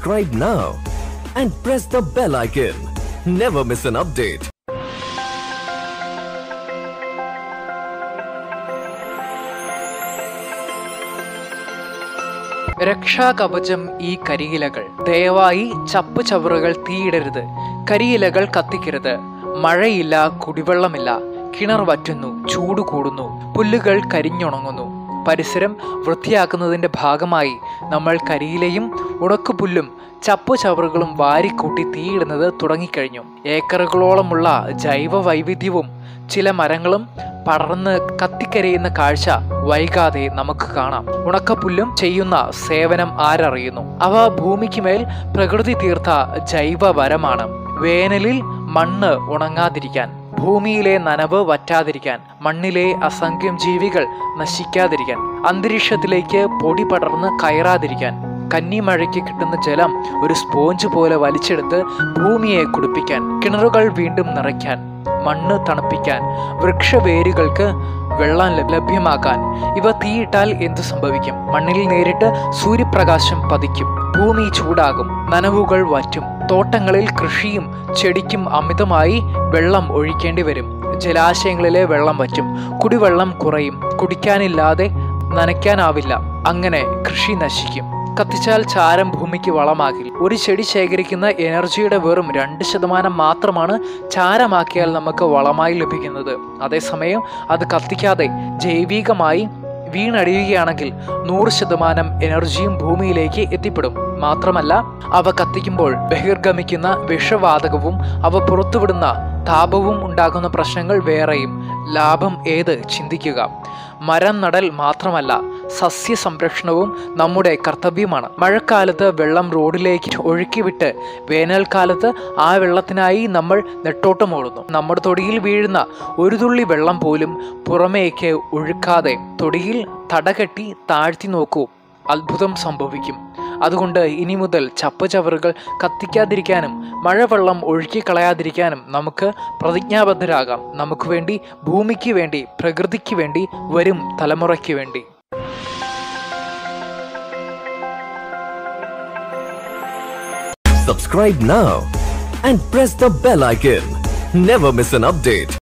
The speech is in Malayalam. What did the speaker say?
Subscribe now and press the bell icon. Never miss an update. രക്ഷാകവചം ഈ കരിയിലകൾ ദയവായി ചപ്പു ചവറുകൾ തീയിടരുത് കരിയിലകൾ കത്തിക്കരുത് മഴയില്ല കുടിവെള്ളമില്ല കിണർ വറ്റുന്നു ചൂട് കൂടുന്നു പുല്ലുകൾ കരിഞ്ഞുണങ്ങുന്നു പരിസരം വൃത്തിയാക്കുന്നതിന്റെ ഭാഗമായി നമ്മൾ കരിയിലയും ഉണക്കുപുല്ലും ചപ്പു ചവറുകളും വാരിക്കൂട്ടി തീയിടുന്നത് തുടങ്ങിക്കഴിഞ്ഞു ഏക്കറുകളോളമുള്ള ജൈവ വൈവിധ്യവും ചില മരങ്ങളും പടർന്ന് കത്തിക്കരയുന്ന കാഴ്ച വൈകാതെ നമുക്ക് കാണാം ഉണക്കപ്പുല്ലും ചെയ്യുന്ന സേവനം ആരറിയുന്നു അവ ഭൂമിക്ക് മേൽ പ്രകൃതി തീർത്ത ജൈവ വരമാണ് വേനലിൽ മണ്ണ് ഉണങ്ങാതിരിക്കാൻ ഭൂമിയിലെ നനവ് വറ്റാതിരിക്കാൻ മണ്ണിലെ അസംഖ്യം ജീവികൾ നശിക്കാതിരിക്കാൻ അന്തരീക്ഷത്തിലേക്ക് പൊടി പടർന്ന് കയറാതിരിക്കാൻ കന്നിമഴയ്ക്ക് കിട്ടുന്ന ജലം ഒരു സ്പോഞ്ച് പോലെ വലിച്ചെടുത്ത് ഭൂമിയെ കുടിപ്പിക്കാൻ കിണറുകൾ വീണ്ടും നിറയ്ക്കാൻ മണ്ണ് തണുപ്പിക്കാൻ വൃക്ഷവേരുകൾക്ക് വെള്ളം ലഭ്യ- ലഭ്യമാക്കാൻ ഇവ തീയിട്ടാൽ എന്തു സംഭവിക്കും മണ്ണിൽ നേരിട്ട് സൂര്യപ്രകാശം പതിക്കും ഭൂമി ചൂടാകും നനവുകൾ വറ്റും തോട്ടങ്ങളിൽ കൃഷിയും ചെടിക്കും അമിതമായി വെള്ളം ഒഴിക്കേണ്ടി വരും ജലാശയങ്ങളിലെ വെള്ളം വറ്റും കുടിവെള്ളം കുറയും കുടിക്കാനില്ലാതെ നനയ്ക്കാനാവില്ല അങ്ങനെ കൃഷി നശിക്കും കത്തിച്ചാൽ ചാരം ഭൂമിക്ക് വളമാകില്ല ഒരു ചെടി ശേഖരിക്കുന്ന എനർജിയുടെ വെറും രണ്ട് ശതമാനം മാത്രമാണ് ചാരമാക്കിയാൽ നമുക്ക് വളമായി ലഭിക്കുന്നത് അതേസമയം അത് കത്തിക്കാതെ ജൈവികമായി വീണടിയുകയാണെങ്കിൽ നൂറ് ശതമാനം എനർജിയും ഭൂമിയിലേക്ക് എത്തിപ്പെടും മാത്രമല്ല അവ കത്തിക്കുമ്പോൾ ബഹിർഗമിക്കുന്ന വിഷവാതകവും അവ പുറത്തുവിടുന്ന താപവും ഉണ്ടാകുന്ന പ്രശ്നങ്ങൾ വേറെയും ലാഭം ഏത് ചിന്തിക്കുക മരം നടൽ മാത്രമല്ല സസ്യ സംരക്ഷണവും നമ്മുടെ കർത്തവ്യമാണ് മഴക്കാലത്ത് വെള്ളം റോഡിലേക്ക് ഒഴുക്കിവിട്ട് വേനൽക്കാലത്ത് ആ വെള്ളത്തിനായി നമ്മൾ നെട്ടോട്ടമോടുന്നു നമ്മുടെ തൊടിയിൽ വീഴുന്ന ഒരു തുള്ളി വെള്ളം പോലും പുറമേക്ക് ഒഴുക്കാതെ തൊടിയിൽ തടകെട്ടി താഴ്ത്തി നോക്കൂ അത്ഭുതം സംഭവിക്കും അതുകൊണ്ട് ഇനി മുതൽ ചപ്പുചവറുകൾ കത്തിക്കാതിരിക്കാനും മഴവെള്ളം ഒഴുക്കിക്കളയാതിരിക്കാനും നമുക്ക് പ്രതിജ്ഞാബദ്ധരാകാം നമുക്ക് വേണ്ടി ഭൂമിക്ക് വേണ്ടി പ്രകൃതിക്ക് വേണ്ടി വരും തലമുറയ്ക്ക് വേണ്ടി Subscribe now and press the bell icon. Never miss an update.